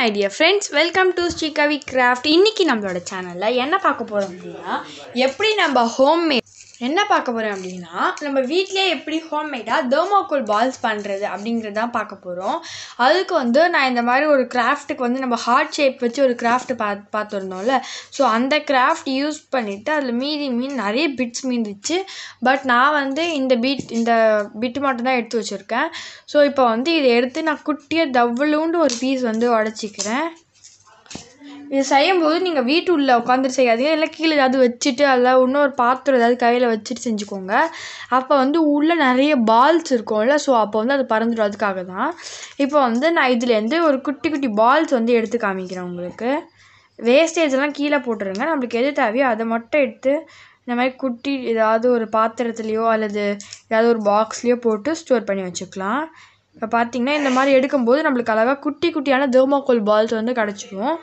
my dear friends welcome to Srikavi craft இன்னைக்கு நம்மளோட சேனலில் என்ன பார்க்க போகிறோம் அப்படின்னா எப்படி நம்ம ஹோம்மேட் என்ன பார்க்க போகிறோம் அப்படின்னா நம்ம வீட்டிலே எப்படி ஹோம்மேடாக தர்மாக்கோல் பால்ஸ் பண்ணுறது அப்படிங்கிறது தான் பார்க்க போகிறோம் அதுக்கு வந்து நான் இந்த மாதிரி ஒரு கிராஃப்ட்டுக்கு வந்து நம்ம ஹார்ட் ஷேப் வச்சு ஒரு கிராஃப்ட் பா பார்த்துருந்தோம்ல ஸோ அந்த கிராஃப்ட் யூஸ் பண்ணிவிட்டு அதில் மீதி மீன் நிறைய பிட்ஸ் மீந்துச்சு பட் நான் வந்து இந்த பீட் இந்த பிட் மட்டும் தான் எடுத்து வச்சுருக்கேன் ஸோ இப்போ வந்து இதை எடுத்து நான் குட்டியாக தவ்வளோண்டு ஒரு பீஸ் வந்து உடச்சிக்கிறேன் இது செய்யும்போது நீங்கள் வீட்டு உள்ளே உட்காந்துட்டு செய்யாதீங்க இல்லை கீழே ஏதாவது வச்சுட்டு அதில் இன்னொரு பாத்திரம் ஏதாவது கையில் வச்சுட்டு செஞ்சுக்கோங்க அப்போ வந்து உள்ளே நிறைய பால்ஸ் இருக்கும்ல ஸோ அப்போ வந்து அது பறந்துடும் அதுக்காக தான் இப்போ வந்து நான் இதுலேருந்து ஒரு குட்டி குட்டி பால்ஸ் வந்து எடுத்து காமிக்கிறேன் உங்களுக்கு வேஸ்டேஜ் எல்லாம் கீழே போட்டுருங்க நம்மளுக்கு எது தேவையோ அதை மட்டும் எடுத்து இந்த மாதிரி குட்டி ஏதாவது ஒரு பாத்திரத்துலேயோ அல்லது ஏதாவது ஒரு பாக்ஸ்லேயோ போட்டு ஸ்டோர் பண்ணி வச்சுக்கலாம் இப்போ பார்த்தீங்கன்னா இந்த மாதிரி எடுக்கும்போது நம்மளுக்கு அழகாக குட்டி குட்டியான தெர்மாக்கோல் பால்ஸ் வந்து கிடச்சிரும்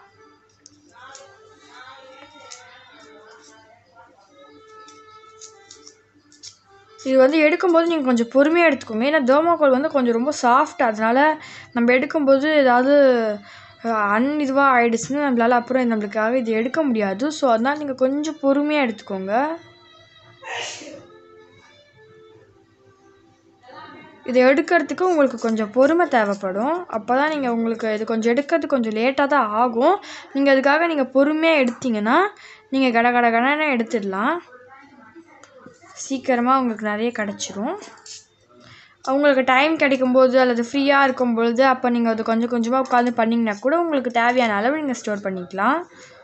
இது வந்து எடுக்கும்போது நீங்கள் கொஞ்சம் பொறுமையாக எடுத்துக்கோங்க ஏன்னா தெர்மாக்கோல் வந்து கொஞ்சம் ரொம்ப சாஃப்ட் அதனால் நம்ம எடுக்கும்போது ஏதாவது அன் இதுவாக ஆயிடுச்சுன்னா நம்மளால் அப்புறம் நம்மளுக்காக இது எடுக்க முடியாது ஸோ அதனால் நீங்கள் கொஞ்சம் பொறுமையாக எடுத்துக்கோங்க இதை எடுக்கிறதுக்கு உங்களுக்கு கொஞ்சம் பொறுமை தேவைப்படும் அப்போ தான் நீங்கள் உங்களுக்கு இது கொஞ்சம் எடுக்கிறதுக்கு கொஞ்சம் லேட்டாக தான் ஆகும் நீங்கள் அதுக்காக நீங்கள் பொறுமையாக எடுத்தீங்கன்னா நீங்கள் கட கட கடன்னு எடுத்துடலாம் சீக்கிரமாக உங்களுக்கு நிறைய கிடச்சிரும் உங்களுக்கு டைம் கிடைக்கும்போது அல்லது ஃப்ரீயாக இருக்கும் பொழுது அப்போ நீங்கள் அது கொஞ்சம் கொஞ்சமாக உட்காந்து பண்ணிங்கன்னா கூட உங்களுக்கு தேவையான அளவு நீங்கள் ஸ்டோர் பண்ணிக்கலாம்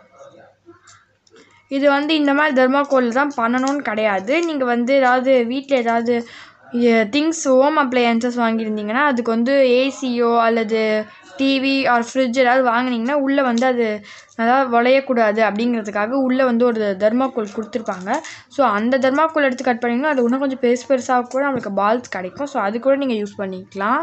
இது வந்து இந்த மாதிரி தர்மாக்கோல் தான் பண்ணணும்னு கிடையாது நீங்கள் வந்து ஏதாவது வீட்டில் ஏதாவது திங்ஸ் ஹோம் அப்ளையன்சஸ் வாங்கியிருந்தீங்கன்னா அதுக்கு வந்து ஏசியோ அல்லது டிவி ஆர் ஃப்ரிட்ஜ் ஏதாவது வாங்கினீங்கன்னா உள்ளே வந்து அது நல்லா உலையக்கூடாது அப்படிங்கிறதுக்காக உள்ளே வந்து ஒரு தர்மாக்கோல் கொடுத்துருப்பாங்க ஸோ அந்த தர்மாக்கோல் எடுத்து கட் பண்ணிங்கன்னா அது இன்னும் கொஞ்சம் பெருசு பெருசாக கூட நம்மளுக்கு பால்ஸ் கிடைக்கும் ஸோ அது கூட நீங்கள் யூஸ் பண்ணிக்கலாம்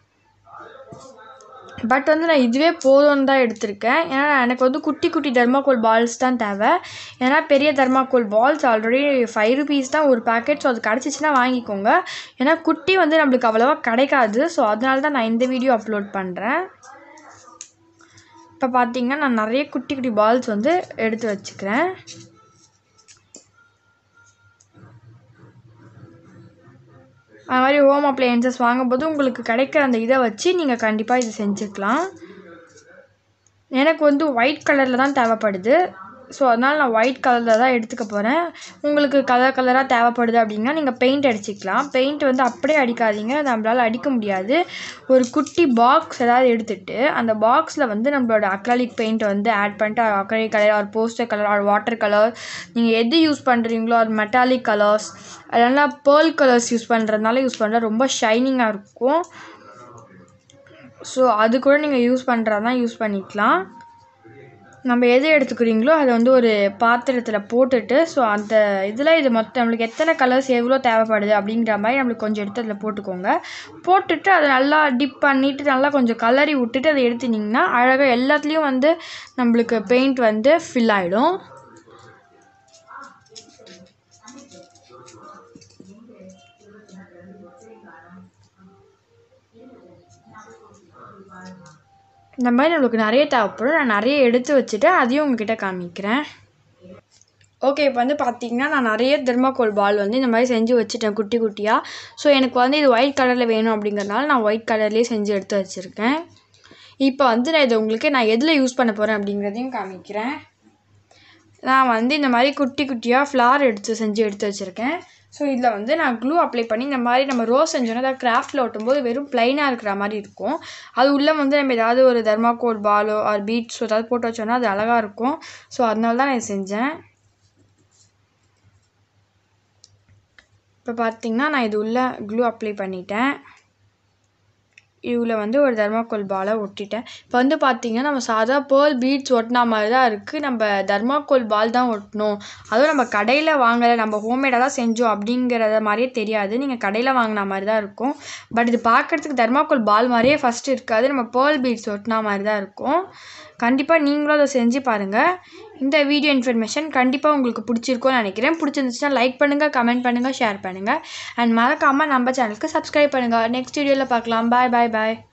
பட் வந்து நான் இதுவே போதும்னு தான் எடுத்திருக்கேன் ஏன்னா எனக்கு வந்து குட்டி குட்டி தர்மாக்கோல் பால்ஸ் தான் தேவை ஏன்னா பெரிய thermocol balls already five rupees தான் ஒரு பேக்கெட் ஸோ அது கிடச்சிச்சின்னா வாங்கிக்கோங்க ஏன்னா குட்டி வந்து நம்மளுக்கு அவ்வளோவா கிடைக்காது ஸோ அதனால தான் நான் இந்த வீடியோ அப்லோட் பண்ணுறேன் இப்போ பார்த்தீங்கன்னா நான் நிறைய குட்டி குட்டி பால்ஸ் வந்து எடுத்து வச்சுக்கிறேன் அது மாதிரி ஹோம் அப்ளையன்சஸ் வாங்கும்போது உங்களுக்கு கிடைக்கிற அந்த இதை வச்சு நீங்கள் கண்டிப்பாக இது செஞ்சுக்கலாம் எனக்கு வந்து ஒயிட் கலரில் தான் தேவைப்படுது ஸோ அதனால் நான் ஒயிட் கலரில் தான் எடுத்துக்க போகிறேன் உங்களுக்கு கலர் கலராக தேவைப்படுது அப்படின்னா நீங்கள் பெயிண்ட் அடிச்சிக்கலாம் பெயிண்ட் வந்து அப்படியே அடிக்காதீங்க அது நம்மளால் அடிக்க முடியாது ஒரு குட்டி பாக்ஸ் ஏதாவது எடுத்துகிட்டு அந்த பாக்ஸில் வந்து நம்மளோட அக்ராலிக் பெயிண்ட் வந்து ஆட் பண்ணிட்டு acrylic colour or poster colour or water colour நீங்கள் எது யூஸ் பண்ணுறீங்களோ அது மெட்டாலிக் கலர்ஸ் அதெல்லாம் பேர்ல் கலர்ஸ் யூஸ் பண்ணுறதுனால யூஸ் பண்ணுற ரொம்ப ஷைனிங்காக இருக்கும் ஸோ அது கூட நீங்கள் யூஸ் பண்ணுறதா யூஸ் பண்ணிக்கலாம் நம்ம எது எடுத்துக்கிறீங்களோ அதை வந்து ஒரு பாத்திரத்தில் போட்டுட்டு ஸோ அந்த இதில் இது மொத்தம் நம்மளுக்கு எத்தனை கலர்ஸ் எவ்வளோ தேவைப்படுது அப்படிங்கிற மாதிரி நம்மளுக்கு கொஞ்சம் எடுத்து அதில் போட்டுக்கோங்க போட்டுட்டு அதை நல்லா டிப் பண்ணிவிட்டு நல்லா கொஞ்சம் கலரி விட்டுட்டு அதை எடுத்துட்டிங்கன்னா அழகாக எல்லாத்துலேயும் வந்து நம்மளுக்கு பெயிண்ட் வந்து ஃபில் ஆகிடும் இந்த மாதிரி நம்மளுக்கு நிறைய தேவைப்படும் நான் நிறைய எடுத்து வச்சுட்டு அதையும் உங்ககிட்ட காமிக்கிறேன் ஓகே இப்போ வந்து பார்த்தீங்கன்னா நான் நிறைய தெர்மாக்கோல் பால் வந்து இந்த மாதிரி செஞ்சு வச்சுட்டேன் குட்டி குட்டியாக ஸோ எனக்கு வந்து இது ஒயிட் கலரில் வேணும் அப்படிங்கிறனால நான் ஒயிட் கலர்லேயே செஞ்சு எடுத்து வச்சுருக்கேன் இப்போ வந்து நான் இதை உங்களுக்கு நான் எதில் யூஸ் பண்ண போகிறேன் அப்படிங்கிறதையும் காமிக்கிறேன் நான் வந்து இந்த மாதிரி குட்டி குட்டியாக ஃப்ளார் எடுத்து செஞ்சு எடுத்து வச்சுருக்கேன் ஸோ இதில் வந்து நான் க்ளூ அப்ளை பண்ணி இந்த மாதிரி நம்ம ரோஸ் செஞ்சோன்னா அதை கிராஃப்டில் ஒட்டும்போது வெறும் ப்ளைனாக இருக்கிற மாதிரி இருக்கும் அது உள்ளே வந்து நம்ம ஏதாவது ஒரு தர்மாக்கோல் பாலோ ஆர் பீட்ஸோ ஏதாவது போட்டு வச்சோன்னா அது அழகாக இருக்கும் ஸோ அதனால தான் நான் செஞ்சேன் இப்போ பார்த்தீங்கன்னா நான் இது உள்ள க்ளூ அப்ளை பண்ணிட்டேன் இதில் வந்து ஒரு தர்மாக்கோல் பாலை ஒட்டிட்டேன் இப்போ வந்து பார்த்திங்கன்னா நம்ம சாதா பேர்ல் பீட்ஸ் ஒட்டினா மாதிரி தான் இருக்குது நம்ம தர்மாக்கோல் பால் தான் ஒட்டணும் அதுவும் நம்ம கடையில் வாங்கலை நம்ம ஹோம்மேடாக தான் செஞ்சோம் அப்படிங்கிறத மாதிரியே தெரியாது நீங்கள் கடையில் வாங்கின மாதிரி தான் இருக்கும் பட் இது பார்க்குறதுக்கு தர்மாக்கோல் பால் மாதிரியே ஃபஸ்ட்டு இருக்காது நம்ம பேர்ல் பீட்ஸ் ஒட்டினா மாதிரி தான் இருக்கும் கண்டிப்பாக நீங்களும் அதை செஞ்சு பாருங்கள் இந்த வீடியோ இன்ஃபர்மேஷன் கண்டிப்பாக உங்களுக்கு பிடிச்சிருக்கும்னு நினைக்கிறேன் பிடிச்சிருந்துச்சுன்னா லைக் பண்ணுங்கள் கமெண்ட் பண்ணுங்கள் ஷேர் பண்ணுங்கள் அண்ட் மறக்காமல் நம்ம சேனலுக்கு சப்ஸ்கிரைப் பண்ணுங்கள் நெக்ஸ்ட் வீடியோவில் பார்க்கலாம் பாய் பாய் பாய்